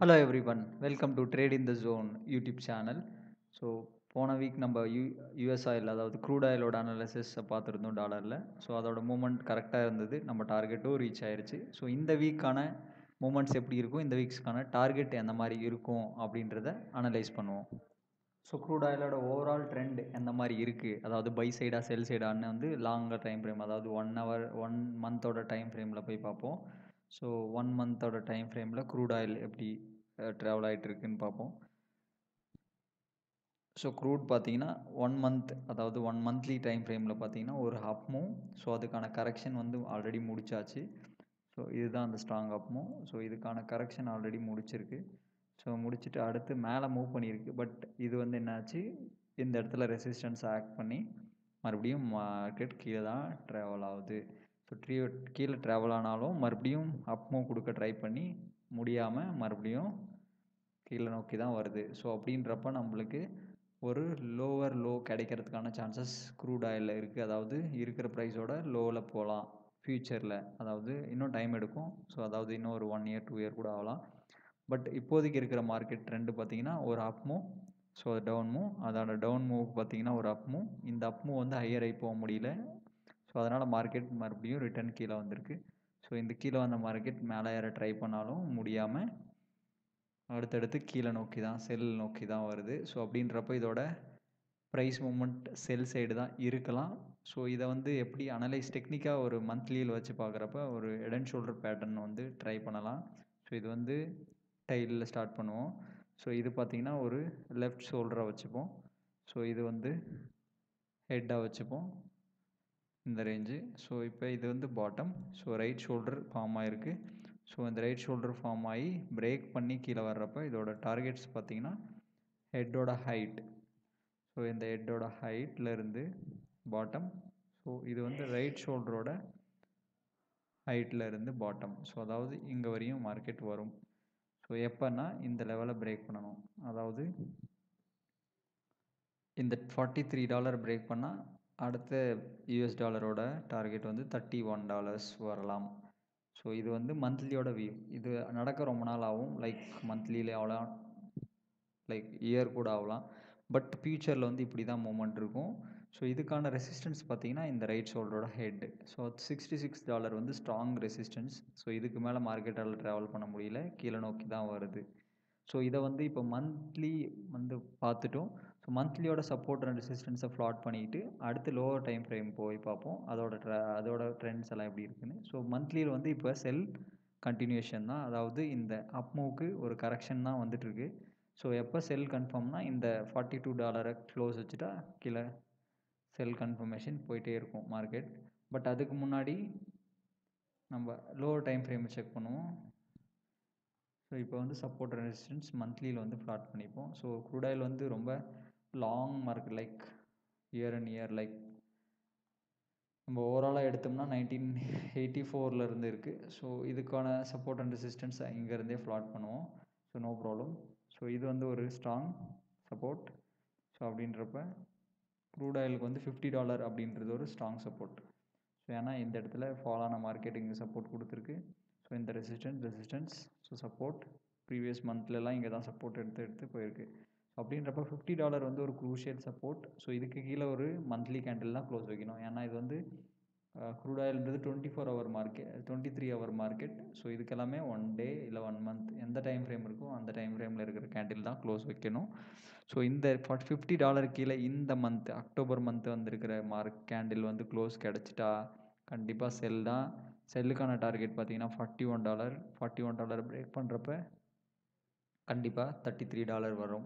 hello everyone welcome to trade in the zone YouTube channel so போன week நம்ம U US oil அதாவது crude ஆயிலோட அனாலிசிஸை பார்த்துருந்தோம் டாலரில் ஸோ அதோட மூமெண்ட் கரெக்டாக இருந்தது நம்ம டார்கெட்டும் ரீச் ஆயிருச்சு ஸோ இந்த வீக்கான மூமெண்ட்ஸ் எப்படி இருக்கும் இந்த வீக்ஸ்க்கான டார்கெட் எந்த மாதிரி இருக்கும் அப்படின்றத அனலைஸ் பண்ணுவோம் ஸோ க்ரூட் ஆயிலோட ஓவரால் ட்ரெண்ட் எந்த மாதிரி இருக்குது அதாவது பை சைடாக செல் சைடான்னு வந்து லாங்கர் டைம் ஃப்ரேம் அதாவது ஒன் ஹவர் ஒன் மந்தோட டைம் ஃப்ரேமில் போய் பார்ப்போம் ஸோ ஒன் மந்தோட டைம் ஃப்ரேமில் க்ரூட் ஆயில் எப்படி ட்ராவல் ஆகிட்டு இருக்குன்னு பார்ப்போம் ஸோ க்ரூட் பார்த்தீங்கன்னா ஒன் மந்த் அதாவது ஒன் மந்த்லி டைம் ஃப்ரேமில் பார்த்தீங்கன்னா ஒரு அப் மூவ் ஸோ அதுக்கான கரெக்ஷன் வந்து ஆல்ரெடி முடிச்சாச்சு ஸோ இதுதான் அந்த ஸ்ட்ராங் அப் மூவ் ஸோ இதுக்கான கரெக்ஷன் ஆல்ரெடி முடிச்சிருக்கு ஸோ முடிச்சுட்டு அடுத்து மேலே மூவ் பண்ணியிருக்கு பட் இது வந்து என்னாச்சு இந்த இடத்துல ரெசிஸ்டன்ஸ் ஆக்ட் பண்ணி மறுபடியும் மார்க்கெட் கீழே தான் ட்ராவல் ஆகுது ஸோ ட்ரீ கீழே ட்ராவல் ஆனாலும் மறுபடியும் அப் மூவ் கொடுக்க ட்ரை பண்ணி முடியாமல் மறுபடியும் கீழே நோக்கி தான் வருது ஸோ அப்படின்றப்ப நம்மளுக்கு ஒரு லோவர் லோ கிடைக்கிறதுக்கான சான்சஸ் க்ரூட் ஆயிலில் இருக்குது அதாவது இருக்கிற ப்ரைஸோட லோவில் போகலாம் ஃப்யூச்சரில் அதாவது இன்னும் டைம் எடுக்கும் ஸோ அதாவது இன்னும் ஒரு ஒன் இயர் டூ இயர் கூட ஆகலாம் பட் இப்போதைக்கு இருக்கிற மார்க்கெட் ட்ரெண்டு பார்த்தீங்கன்னா ஒரு up move so down move அதோட டவுன் மூவ் பார்த்தீங்கன்னா ஒரு அப் மூவ் இந்த அப் மூவ் வந்து ஹையர் ஆகி போக முடியல ஸோ அதனால் மார்க்கெட் மறுபடியும் ரிட்டர்ன் கீழே வந்திருக்கு ஸோ இந்த கீழே வந்த மார்க்கெட் மேலே ஏற ட்ரை பண்ணாலும் முடியாமல் அடுத்தடுத்து கீழே நோக்கி தான் செல் நோக்கி தான் வருது ஸோ அப்படின்றப்ப இதோட ப்ரைஸ் மூமெண்ட் செல் சைடு தான் இருக்கலாம் ஸோ இதை வந்து எப்படி அனலைஸ் டெக்னிக்காக ஒரு மந்த்லியில் வச்சு பார்க்குறப்ப ஒரு ஹெட் அண்ட் ஷோல்டர் பேட்டர்ன் வந்து ட்ரை பண்ணலாம் ஸோ இது வந்து டைலில் ஸ்டார்ட் பண்ணுவோம் ஸோ இது பார்த்திங்கன்னா ஒரு லெஃப்ட் ஷோல்டரை வச்சுப்போம் ஸோ இது வந்து ஹெட்டாக வச்சுப்போம் இந்த ரேஞ்சு ஸோ இப்போ இது வந்து bottom so right shoulder form ஆகிருக்கு ஸோ இந்த ரைட் ஷோல்டர் ஃபார்ம் ஆகி பிரேக் பண்ணி கீழே வர்றப்ப இதோட டார்கெட்ஸ் பார்த்திங்கன்னா ஹெட்டோட ஹைட் ஸோ இந்த ஹெட்டோட ஹைட்லேருந்து பாட்டம் ஸோ இது வந்து ரைட் ஷோல்டரோட ஹைட்டில் இருந்து பாட்டம் ஸோ அதாவது இங்கே வரையும் மார்க்கெட் வரும் ஸோ எப்போன்னா இந்த லெவலை பிரேக் பண்ணணும் அதாவது இந்த ஃபார்ட்டி த்ரீ டாலர் பிரேக் பண்ணால் அடுத்த யூஎஸ் டாலரோட டார்கெட் வந்து தேர்ட்டி ஒன் டாலர்ஸ் வரலாம் ஸோ இது வந்து மந்த்லியோட வியூ இது நடக்க ரொம்ப நாள் ஆகும் லைக் மந்த்லியில் ஆகலாம் லைக் இயர் கூட ஆகலாம் பட் ஃப்யூச்சரில் வந்து இப்படி தான் மூமெண்ட் இருக்கும் ஸோ இதுக்கான ரெசிஸ்டன்ஸ் பார்த்தீங்கன்னா இந்த ரைட் ஷோல்டரோட head so sixty six dollar வந்து ஸ்ட்ராங் ரெசிஸ்டன்ஸ் ஸோ இதுக்கு மேலே மார்க்கெட்டால் ட்ராவல் பண்ண முடியல கீழே நோக்கி தான் வருது ஸோ இதை வந்து இப்போ மந்த்லி வந்து பார்த்துட்டோம் ஸோ மந்த்லியோட சப்போர்ட் அண்ட் ரெசிஸ்டன்ஸை ஃப்ளாட் பண்ணிக்கிட்டு அடுத்து லோவர் டைம் ஃப்ரேம் போய் பார்ப்போம் அதோட ட்ர அதோட ட்ரெண்ட்ஸ் எல்லாம் எப்படி இருக்குன்னு ஸோ மந்த்லியில் வந்து இப்போ செல் கண்டினியூஷன் தான் அதாவது இந்த அப் மூவுக்கு ஒரு கரெக்ஷன் தான் வந்துட்டுருக்கு ஸோ எப்போ செல் கன்ஃபார்ம்னா இந்த ஃபார்ட்டி டூ டாலரை க்ளோஸ் வச்சுட்டா கீழே செல் கன்ஃபர்மேஷன் போயிட்டே இருக்கும் மார்க்கெட் பட் அதுக்கு முன்னாடி நம்ம லோவர் டைம் ஃப்ரேம் செக் பண்ணுவோம் ஸோ இப்போ வந்து சப்போர்ட் ரெசிஸ்டன்ஸ் மந்த்லியில் வந்து ஃப்ளாட் பண்ணிப்போம் ஸோ க்ரூட் ஆயில் வந்து ரொம்ப long market like year and year like நம்ம ஓவராலாக எடுத்தோம்னா நைன்டீன் எயிட்டி ஃபோர்லேருந்து இருக்குது ஸோ இதுக்கான சப்போர்ட் அண்ட் ரெசிஸ்டன்ஸ் இங்கேருந்தே ஃப்ளாட் பண்ணுவோம் ஸோ நோ ப்ராப்ளம் ஸோ இது வந்து ஒரு ஸ்ட்ராங் சப்போர்ட் ஸோ அப்படின்றப்ப க்ரூட் ஆயிலுக்கு வந்து ஃபிஃப்டி டாலர் அப்படின்றது ஒரு ஸ்ட்ராங் சப்போர்ட் ஸோ ஏன்னா இந்த இடத்துல ஃபாலான மார்க்கெட் இங்கே சப்போர்ட் கொடுத்துருக்கு ஸோ இந்த resistance resistance so support previous மந்த்லலாம் இங்கே தான் சப்போர்ட் எடுத்து எடுத்து போயிருக்கு அப்படின்றப்ப ஃபிஃப்டி டாலர் வந்து ஒரு க்ரூஷியல் சப்போர்ட் ஸோ இதுக்கு கீழே ஒரு மந்த்லி கேண்டில் தான் க்ளோஸ் வைக்கணும் ஏன்னா இது வந்து க்ரூட் ஆயில்ன்றது twenty four hour market twenty three hour market so இதுக்கெல்லாமே ஒன் டே இல்லை ஒன் மந்த் எந்த டைம் ஃப்ரேம் இருக்கோ அந்த டைம் ஃப்ரேமில் இருக்கிற கேண்டில் தான் க்ளோஸ் வைக்கணும் ஸோ இந்த ஃபார்ட்டி ஃபிஃப்டி டாலர் கீழே இந்த மந்த் அக்டோபர் மந்த் வந்திருக்கிற மார்க் கேண்டில் வந்து க்ளோஸ் கிடச்சிட்டா கண்டிப்பாக செல் தான் செல்லுக்கான டார்கெட் பார்த்தீங்கன்னா forty one dollar forty one dollar break பண்ணுறப்ப கண்டிப்பாக தேர்ட்டி த்ரீ டாலர் வரும்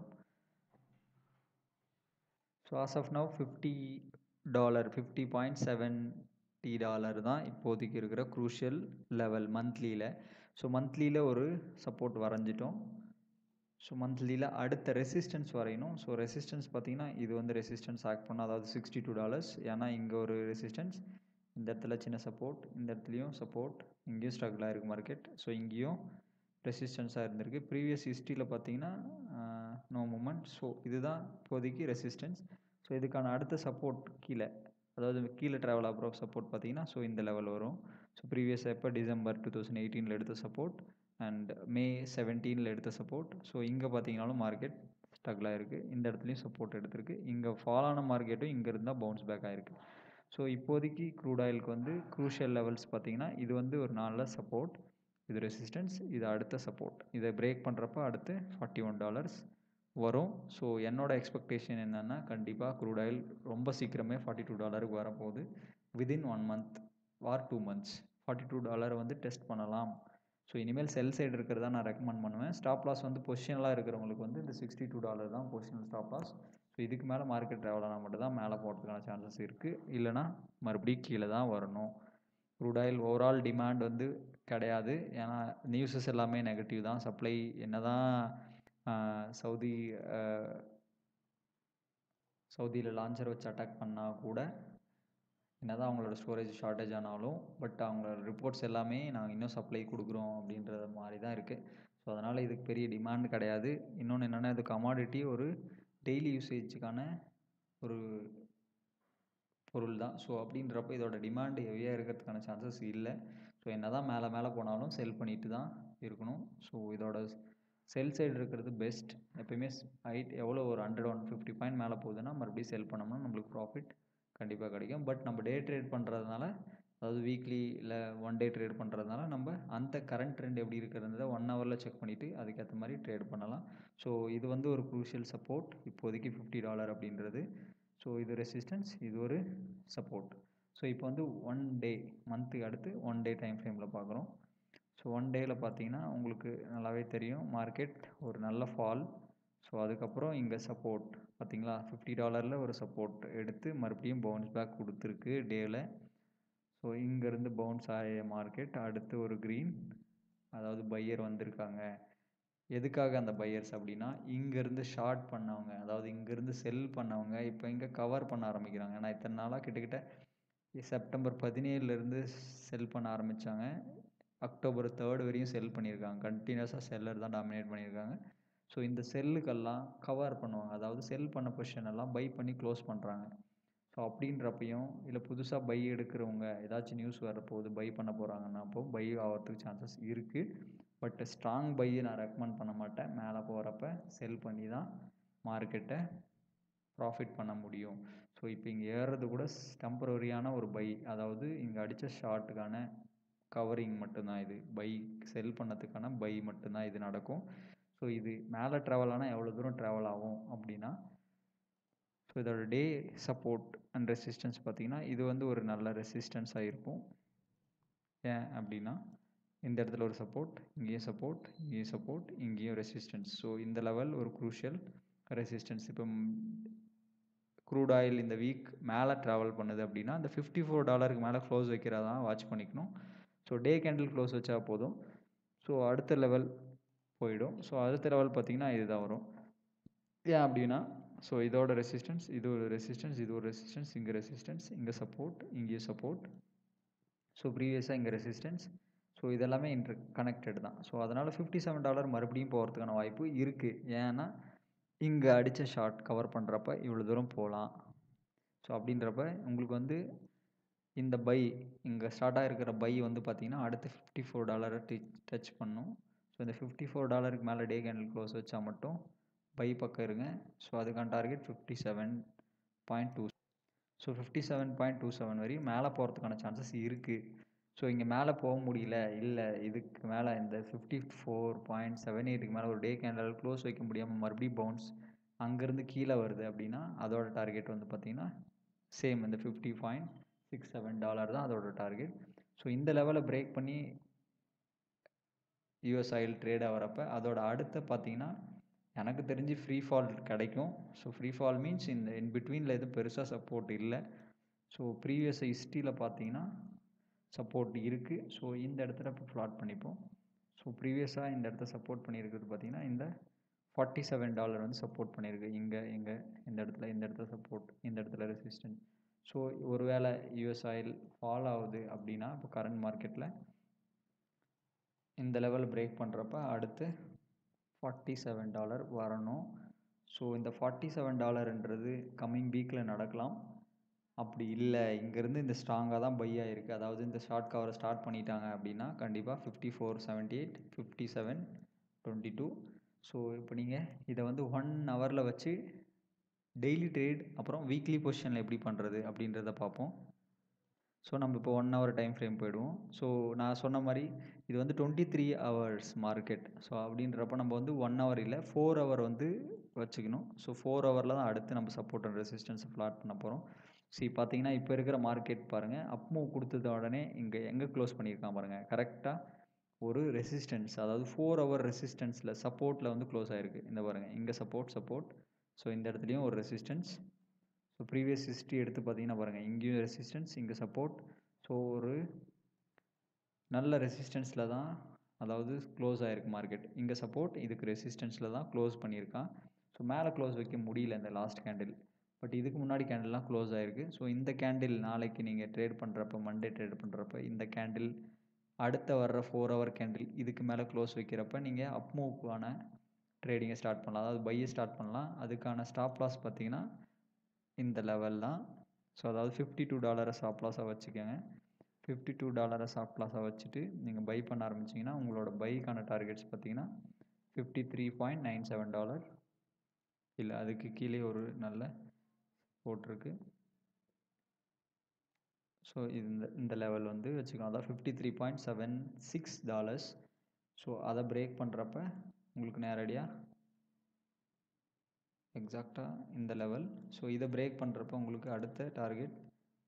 so as of now fifty dollar fifty point seventy dollar தான் இப்போதைக்கு இருக்கிற க்ரூஷியல் லெவல் மந்த்லியில் ஸோ மந்த்லியில் ஒரு சப்போர்ட் வரைஞ்சிட்டோம் ஸோ மந்த்லியில் அடுத்த ரெசிஸ்டன்ஸ் வரையணும் ஸோ ரெசிஸ்டன்ஸ் பார்த்திங்கன்னா இது வந்து ரெசிஸ்டன்ஸ் ஆக்ட் பண்ண அதாவது சிக்ஸ்டி டூ டாலர்ஸ் ஏன்னா இங்கே ஒரு ரெசிஸ்டன்ஸ் இந்த இடத்துல சின்ன சப்போர்ட் இந்த இடத்துலையும் சப்போர்ட் இங்கேயும் ஸ்ட்ரகிள் ஆகிருக்கு மார்க்கெட் ஸோ இங்கேயும் ரெசிஸ்டன்ஸாக இருந்திருக்கு ப்ரீவியஸ் ஹிஸ்ட்ரியில் பார்த்தீங்கன்னா நோ மூமெண்ட் ஸோ இதுதான் இப்போதைக்கு ரெசிஸ்டன்ஸ் ஸோ இதுக்கான அடுத்த சப்போர்ட் கீழே அதாவது கீழே ட்ராவல் ஆகிற சப்போர்ட் பார்த்தீங்கன்னா ஸோ இந்த லெவல் வரும் ஸோ ப்ரீவியஸ் எப்போ டிசம்பர் டூ தௌசண்ட் எயிட்டீனில் எடுத்த சப்போர்ட் அண்ட் மே செவன்டீனில் எடுத்த சப்போர்ட் ஸோ இங்கே பார்த்தீங்கனாலும் மார்க்கெட் ஸ்ட்ரகிள் ஆகிருக்கு இந்த இடத்துலையும் சப்போர்ட் எடுத்திருக்கு இங்கே ஃபால் ஆன மார்க்கெட்டும் இங்கே இருந்தால் பவுன்ஸ் பேக் ஆகிருக்கு ஸோ இப்போதைக்கு க்ரூட் ஆயிலுக்கு வந்து க்ரூஷியல் லெவல்ஸ் பார்த்தீங்கன்னா இது வந்து ஒரு நல்ல சப்போர்ட் இது ரெசிஸ்டன்ஸ் இது அடுத்த சப்போர்ட் இதை பிரேக் பண்ணுறப்ப அடுத்து ஃபார்ட்டி ஒன் டாலர்ஸ் வரும் ஸோ என்னோட எக்ஸ்பெக்டேஷன் என்னென்னா கண்டிப்பாக க்ரூட் ஆயில் ரொம்ப சீக்கிரமே ஃபார்ட்டி டூ டாலருக்கு வரப்போகுது within one month or two months forty two டாலரை வந்து டெஸ்ட் பண்ணலாம் ஸோ இனிமேல் செல் சைடு இருக்கிறதா நான் ரெக்கமெண்ட் பண்ணுவேன் ஸ்டாப் லாஸ் வந்து பொசிஷனலாக இருக்கிறவங்களுக்கு வந்து இந்த சிக்ஸ்டி டூ டாலர் தான் பொசிஷனல் ஸ்டாப் லாஸ் ஸோ இதுக்கு மேலே மார்க்கெட் ட்ராவல் ஆனால் மட்டும் தான் மேலே போகிறதுக்கான சான்சஸ் இருக்குது இல்லைனா மறுபடியும் கீழே தான் வரணும் க்ரூட் ஆயில் ஓவரால் டிமாண்ட் வந்து கிடையாது ஏன்னா நியூஸஸ் எல்லாமே நெகட்டிவ் தான் சப்ளை என்ன தான் சவுதி சவுதியில் லான்ச்சர் வச்சு அட்டாக் பண்ணால் கூட என்ன தான் அவங்களோட ஸ்டோரேஜ் ஷார்ட்டேஜ் ஆனாலும் பட் அவங்களோட ரிப்போர்ட்ஸ் எல்லாமே நாங்கள் இன்னும் சப்ளை கொடுக்குறோம் அப்படின்றது மாதிரி தான் இருக்குது ஸோ அதனால் இதுக்கு பெரிய டிமாண்ட் கிடையாது இன்னொன்று என்னென்னா இது கமாடிட்டி ஒரு டெய்லி யூசேஜுக்கான ஒரு பொருள் தான் ஸோ அப்படின்றப்ப இதோட டிமாண்ட் ஹெவியாக இருக்கிறதுக்கான சான்சஸ் இல்லை ஸோ என்ன தான் மேலே மேலே போனாலும் செல் பண்ணிட்டு தான் இருக்கணும் ஸோ இதோட செல் சைடு இருக்கிறது பெஸ்ட் எப்பயுமே ஹைட் எவ்வளோ ஒரு ஹண்ட்ரட் ஒன் ஃபிஃப்டி பாயிண்ட் மேலே போகுதுன்னா மறுபடியும் செல் பண்ணோம்னா நம்மளுக்கு ப்ராஃபிட் கண்டிப்பாக கிடைக்கும் பட் நம்ம டே ட்ரேட் பண்ணுறதுனால அதாவது வீக்லி இல்லை ஒன் டே ட்ரேட் பண்ணுறதுனால நம்ம அந்த கரண்ட் ட்ரெண்ட் எப்படி இருக்கிறத ஒன் ஹவரில் செக் பண்ணிவிட்டு அதுக்கேற்ற மாதிரி ட்ரேட் பண்ணலாம் ஸோ இது வந்து ஒரு க்ரூஷியல் சப்போர்ட் இப்போதைக்கு ஃபிஃப்டி டாலர் அப்படின்றது ஸோ இது ரெசிஸ்டன்ஸ் இது ஒரு சப்போர்ட் ஸோ இப்போ வந்து ஒன் டே மந்த்துக்கு அடுத்து ஒன் டே டைம் ஃப்ரேமில் பார்க்குறோம் ஸோ ஒன் டேயில் பார்த்தீங்கன்னா உங்களுக்கு நல்லாவே தெரியும் மார்க்கெட் ஒரு நல்ல ஃபால் ஸோ அதுக்கப்புறம் இங்கே சப்போர்ட் பார்த்தீங்களா ஃபிஃப்டி டாலரில் ஒரு சப்போர்ட் எடுத்து மறுபடியும் பவுன்ஸ் பேக் கொடுத்துருக்கு டேவில் ஸோ இங்கேருந்து பவுன்ஸ் ஆகிய மார்க்கெட் அடுத்து ஒரு க்ரீன் அதாவது பையர் வந்திருக்காங்க எதுக்காக அந்த பையர்ஸ் அப்படின்னா இங்கேருந்து ஷார்ட் பண்ணவங்க அதாவது இங்கேருந்து செல் பண்ணவங்க இப்போ இங்கே கவர் பண்ண ஆரம்பிக்கிறாங்க நான் இத்தனை நாளாக கிட்டக்கிட்ட செப்டம்பர் பதினேழுலேருந்து செல் பண்ண ஆரம்பித்தாங்க அக்டோபர் தேர்ட் வரையும் செல் பண்ணியிருக்காங்க கண்டினியூஸாக செல்லர் தான் டாமினேட் பண்ணியிருக்காங்க ஸோ இந்த செல்லுக்கெல்லாம் கவர் பண்ணுவாங்க அதாவது செல் பண்ண பொசிஷன் எல்லாம் பை பண்ணி க்ளோஸ் பண்ணுறாங்க ஸோ அப்படின்றப்பையும் இல்லை புதுசாக பை எடுக்கிறவங்க ஏதாச்சும் நியூஸ் வரப்போகுது பை பண்ண போகிறாங்கன்னா அப்போ பை ஆகிறதுக்கு சான்சஸ் இருக்குது பட் ஸ்ட்ராங் பையை நான் ரெக்கமெண்ட் பண்ண மாட்டேன் மேலே போகிறப்ப செல் பண்ணி தான் மார்க்கெட்டை ப்ராஃபிட் பண்ண முடியும் ஸோ இப்போ இங்கே ஏறுறது கூட டெம்பரரியான ஒரு பை அதாவது இங்கே அடித்த ஷார்ட்டுக்கான கவரிங் மட்டும்தான் இது பை செல் பண்ணதுக்கான பை மட்டும்தான் இது நடக்கும் ஸோ இது மேலே ட்ராவல் ஆனால் எவ்வளோ தூரம் ட்ராவல் ஆகும் அப்படின்னா ஸோ இதோட டே சப்போர்ட் அண்ட் ரெசிஸ்டன்ஸ் பார்த்திங்கன்னா இது வந்து ஒரு நல்ல ரெசிஸ்டன்ஸாக இருக்கும் ஏன் அப்படின்னா இந்த இடத்துல ஒரு சப்போர்ட் இங்கேயும் சப்போர்ட் இங்கேயும் சப்போர்ட் இங்கேயும் ரெசிஸ்டன்ஸ் ஸோ இந்த லெவல் ஒரு க்ரூஷியல் ரெசிஸ்டன்ஸ் இப்போ க்ரூட் ஆயில் இந்த வீக் மேலே ட்ராவல் பண்ணுது அப்படின்னா அந்த ஃபிஃப்டி ஃபோர் டாலருக்கு மேலே க்ளோஸ் வைக்கிறதான் வாட்ச் பண்ணிக்கணும் ஸோ டே கேண்டில் க்ளோஸ் வச்சா போதும் ஸோ அடுத்த லெவல் போயிடும் ஸோ அடுத்த லெவல் பார்த்திங்கன்னா இதுதான் வரும் ஏன் அப்படின்னா ஸோ இதோட ரெசிஸ்டன்ஸ் இது ஒரு ரெசிஸ்டன்ஸ் இது ஒரு ரெசிஸ்டன்ஸ் இங்கே ரெசிஸ்டன்ஸ் இங்கே சப்போர்ட் இங்கேயும் சப்போர்ட் ஸோ ப்ரீவியஸாக இங்கே ரெசிஸ்டன்ஸ் ஸோ இதெல்லாமே இன்டர் கனெக்டட் தான் ஸோ அதனால் ஃபிஃப்டி செவன் டாலர் மறுபடியும் போகிறதுக்கான வாய்ப்பு இருக்குது ஏன்னா இங்கே அடித்த ஷார்ட் கவர் பண்ணுறப்ப இவ்வளோ தூரம் போகலாம் ஸோ அப்படின்றப்ப உங்களுக்கு வந்து இந்த பை இங்கே ஸ்டார்ட் ஆகிருக்கிற பை வந்து பார்த்திங்கன்னா அடுத்து ஃபிஃப்டி ஃபோர் டாலரை டி டச் பண்ணும் ஸோ இந்த ஃபிஃப்டி ஃபோர் டாலருக்கு மேலே டே கேண்டில் க்ளோஸ் வச்சா மட்டும் பை பக்கம் இருங்க ஸோ அதுக்கான target fifty seven point two so fifty seven point two seven வரையும் மேலே போகிறதுக்கான சான்சஸ் இருக்குது ஸோ இங்கே மேலே போக முடியல இல்லை இதுக்கு மேலே இந்த ஃபிஃப்டி ஃபோர் பாயிண்ட் செவன் எயிட்டுக்கு மேலே ஒரு டே கேண்டில் க்ளோஸ் வைக்க முடியாமல் மறுபடியும் பவுன்ஸ் அங்கேருந்து கீழே வருது அப்படின்னா அதோட டார்கெட் வந்து பார்த்திங்கன்னா சேம் இந்த fifty point six seven dollar தான் அதோட டார்கெட் ஸோ இந்த லெவலை பிரேக் பண்ணி யூஎஸ் ஆயில் ட்ரேட் ஆகிறப்ப அதோட அடுத்த பார்த்தீங்கன்னா எனக்கு தெரிஞ்சு ஃப்ரீ ஃபால் கிடைக்கும் ஸோ ஃப்ரீ ஃபால் மீன்ஸ் இந்த இன் பிட்வீனில் எதுவும் பெருசாக சப்போர்ட் இல்லை ஸோ ப்ரீவியஸ் ஹிஸ்ட்ரியில் பார்த்தீங்கன்னா சப்போர்ட் இருக்குது ஸோ இந்த இடத்துல இப்போ ஃப்ளாட் பண்ணிப்போம் ஸோ ப்ரீவியஸாக இந்த இடத்த சப்போர்ட் பண்ணியிருக்கிறது பார்த்தீங்கன்னா இந்த ஃபார்ட்டி செவன் டாலர் வந்து சப்போர்ட் பண்ணியிருக்கு இங்கே இங்கே இந்த இடத்துல இந்த இடத்துல சப்போர்ட் இந்த இடத்துல ரெசிஸ்டன்ஸ் ஸோ ஒருவேளை யூஎஸ் ஆயில் ஃபால் ஆகுது அப்படின்னா இப்போ கரண்ட் மார்க்கெட்டில் இந்த லெவல் பிரேக் பண்ணுறப்ப அடுத்து ஃபார்ட்டி செவன் டாலர் வரணும் ஸோ இந்த ஃபார்ட்டி செவன் டாலர்ன்றது கம்மிங் வீக்கில் நடக்கலாம் அப்படி இல்லை இங்கேருந்து இந்த ஸ்ட்ராங்காக தான் பை ஆகிருக்கு அதாவது இந்த ஷார்ட் கவரை ஸ்டார்ட் பண்ணிட்டாங்க அப்படின்னா கண்டிப்பாக fifty four seventy eight fifty seven twenty two so இப்போ நீங்கள் இதை வந்து ஒன் ஹவரில் வச்சு டெய்லி ட்ரேட் அப்புறம் வீக்லி பொசிஷனில் எப்படி பண்ணுறது அப்படின்றத பார்ப்போம் ஸோ நம்ம இப்போ ஒன் ஹவர் டைம் ஃப்ரேம் போயிடுவோம் ஸோ நான் சொன்ன மாதிரி இது வந்து twenty three hours market so அப்படின்றப்ப நம்ம வந்து ஒன் ஹவர் இல்லை ஃபோர் ஹவர் வந்து வச்சுக்கணும் ஸோ ஃபோர் ஹவரில் தான் அடுத்து நம்ம சப்போர்ட் அண்ட் ரெசிஸ்டன்ஸை ஃப்ளாட் பண்ண போகிறோம் சரி பார்த்தீங்கன்னா இப்போ இருக்கிற மார்க்கெட் பாருங்கள் அப் மூவ் கொடுத்தத உடனே இங்கே எங்கே க்ளோஸ் பண்ணியிருக்கான் பாருங்கள் கரெக்டாக ஒரு ரெசிஸ்டன்ஸ் அதாவது ஃபோர் ஹவர் ரெசிஸ்டன்ஸில் சப்போர்ட்டில் வந்து க்ளோஸ் ஆகிருக்கு இந்த பாருங்கள் இங்கே சப்போர்ட் சப்போர்ட் ஸோ இந்த இடத்துலையும் ஒரு ரெசிஸ்டன்ஸ் ஸோ ப்ரீவியஸ் ஹிஸ்ட்ரி எடுத்து பார்த்தீங்கன்னா பாருங்கள் இங்கேயும் ரெசிஸ்டன்ஸ் இங்கே சப்போர்ட் ஸோ ஒரு நல்ல ரெசிஸ்டன்ஸில் தான் அதாவது க்ளோஸ் ஆகிருக்கு மார்க்கெட் இங்கே சப்போர்ட் இதுக்கு ரெசிஸ்டன்ஸில் தான் க்ளோஸ் பண்ணியிருக்கான் ஸோ மேலே க்ளோஸ் வைக்க முடியல இந்த லாஸ்ட் கேண்டில் பட் இதுக்கு முன்னாடி கேண்டில்லாம் க்ளோஸ் ஆகிருக்கு ஸோ இந்த கேண்டில் நாளைக்கு நீங்கள் ட்ரேட் பண்ணுறப்ப மண்டே ட்ரேட் பண்ணுறப்ப இந்த கேண்டில் அடுத்த வர்ற ஃபோர் ஹவர் கேண்டில் இதுக்கு மேலே க்ளோஸ் வைக்கிறப்ப நீங்கள் அப் மூவ்க்கான ட்ரேடிங்கை ஸ்டார்ட் பண்ணலாம் அதாவது பையை ஸ்டார்ட் பண்ணலாம் அதுக்கான ஸ்டாப் லாஸ் பார்த்தீங்கன்னா இந்த லெவல் தான் ஸோ அதாவது ஃபிஃப்டி டூ டாலரை ஸ்டாப் லாஸாக வச்சுக்கோங்க ஃபிஃப்டி டூ டாலரை ஸ்டாப் லாஸாக வச்சுட்டு நீங்கள் பை பண்ண ஆரம்பிச்சிங்கன்னா உங்களோட பைக்கான டார்கெட்ஸ் பார்த்தீங்கன்னா fifty three point nine seven dollar இல்லை அதுக்கு கீழே ஒரு நல்ல போட்டிருக்கு ஸோ இந்த இந்த லெவல் வந்து வச்சுக்கலாம் அதான் fifty three point seven six dollars so அதை பிரேக் பண்ணுறப்ப உங்களுக்கு நேரடியாக எக்ஸாக்டாக இந்த லெவல் ஸோ இதை பிரேக் பண்ணுறப்ப உங்களுக்கு அடுத்த டார்கெட்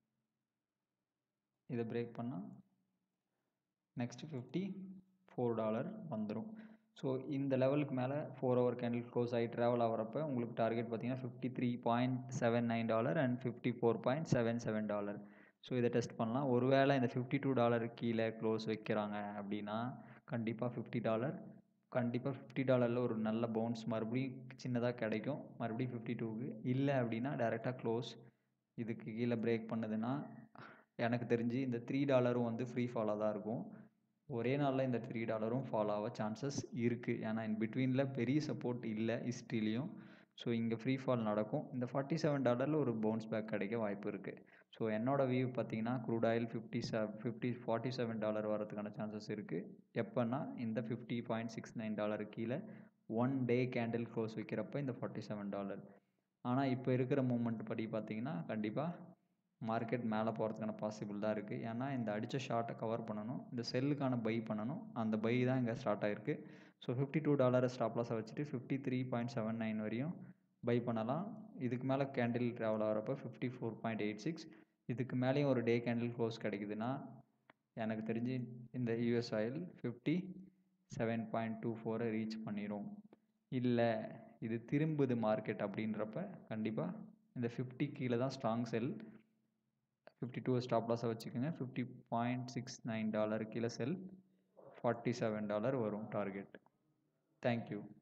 இதை பிரேக் பண்ணால் நெக்ஸ்ட் ஃபிஃப்டி ஃபோர் டாலர் வந்துடும் ஸோ இந்த லெவலுக்கு மேலே ஃபோர் ஹவர் கேண்டில் க்ளோஸ் ஆகி ட்ராவல் ஆகிறப்ப உங்களுக்கு டார்கெட் பார்த்தீங்கன்னா fifty three point seven nine dollar and fifty four point seven seven dollar so இதை டெஸ்ட் பண்ணலாம் ஒருவேளை இந்த ஃபிஃப்டி டூ டாலர் கீழே க்ளோஸ் வைக்கிறாங்க அப்படின்னா கண்டிப்பாக ஃபிஃப்டி டாலர் கண்டிப்பாக ஃபிஃப்டி டாலரில் ஒரு நல்ல பவுன்ஸ் மறுபடியும் சின்னதாக கிடைக்கும் மறுபடியும் ஃபிஃப்டி டூக்கு இல்லை அப்படின்னா டேரெக்டாக க்ளோஸ் இதுக்கு கீழே பிரேக் பண்ணுதுன்னா எனக்கு தெரிஞ்சு இந்த த்ரீ டாலரும் வந்து ஃப்ரீ ஃபாலாக தான் இருக்கும் ஒரே நாளில் இந்த த்ரீ டாலரும் ஃபாலோ ஆக சான்சஸ் இருக்குது ஏன்னா இன் பிட்வீனில் பெரிய சப்போர்ட் இல்லை ஹிஸ்ட்ரிலையும் ஸோ இங்கே ஃப்ரீ ஃபால் நடக்கும் இந்த ஃபார்ட்டி செவன் டாலரில் ஒரு பவுன்ஸ் பேக் கிடைக்க வாய்ப்பு இருக்குது ஸோ என்னோட வியூ பார்த்தீங்கன்னா க்ரூட் ஆயில் ஃபிஃப்டி செ ஃபிஃப்டி ஃபார்ட்டி செவன் டாலர் வரதுக்கான சான்சஸ் இருக்குது எப்போன்னா இந்த fifty point six nine dollar கீழே ஒன் டே கேண்டில் க்ளோஸ் வைக்கிறப்ப இந்த ஃபார்ட்டி செவன் டாலர் ஆனால் இப்போ இருக்கிற மூமெண்ட் படி பார்த்தீங்கன்னா கண்டிப்பாக மார்க்கெட் மேலே போகிறதுக்கான பாசிபிள் தான் இருக்குது ஏன்னா இந்த அடித்த ஷார்ட்டை கவர் பண்ணணும் இந்த செல்லுக்கான பை பண்ணணும் அந்த பை தான் இங்கே ஸ்டார்ட் ஆகிருக்கு ஸோ ஃபிஃப்டி டூ டாலரை ஸ்டாப் லாஸை வச்சுட்டு fifty three point seven nine வரையும் பை பண்ணலாம் இதுக்கு மேலே கேண்டில் ட்ராவல் ஆகிறப்ப fifty four point eight six இதுக்கு மேலேயும் ஒரு டே கேண்டில் க்ளோஸ் கிடைக்குதுன்னா எனக்கு தெரிஞ்சு இந்த US oil fifty seven point two ஃபோரை ரீச் பண்ணிடும் இல்லை இது திரும்புது மார்க்கெட் அப்படின்றப்ப கண்டிப்பாக இந்த ஃபிஃப்டி கீழே தான் strong sell fifty two stop லாஸை வச்சுக்கோங்க fifty point six nine dollar கீழே செல் ஃபார்ட்டி செவன் டாலர் வரும் டார்கெட் தேங்க்யூ